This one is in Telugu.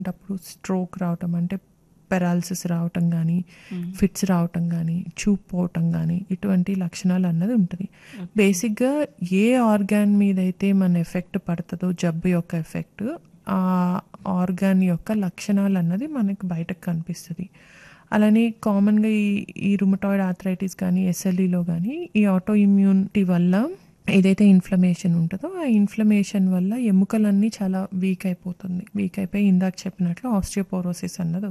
అప్పుడు స్ట్రోక్ రావటం అంటే పెరాలసిస్ రావటం కానీ ఫిట్స్ రావటం కానీ చూపు పోవటం కానీ ఇటువంటి లక్షణాలు అన్నది ఉంటుంది బేసిక్గా ఏ ఆర్గాన్ మీద అయితే మన ఎఫెక్ట్ పడుతుందో జబ్బు యొక్క ఎఫెక్ట్ ఆ ఆర్గాన్ యొక్క లక్షణాలు అన్నది మనకి బయటకు కనిపిస్తుంది అలానే కామన్గా ఈ ఈ రుమటాయిడ్ ఆథరైటిస్ కానీ ఎస్ఎల్ఈలో కానీ ఈ ఆటో ఇమ్యూనిటీ వల్ల ఏదైతే ఇన్ఫ్లమేషన్ ఉంటుందో ఆ ఇన్ఫ్లమేషన్ వల్ల ఎముకలన్నీ చాలా వీక్ అయిపోతుంది వీక్ అయిపోయి ఇందాక చెప్పినట్లు ఆస్టియోపోరోసిస్ అన్నది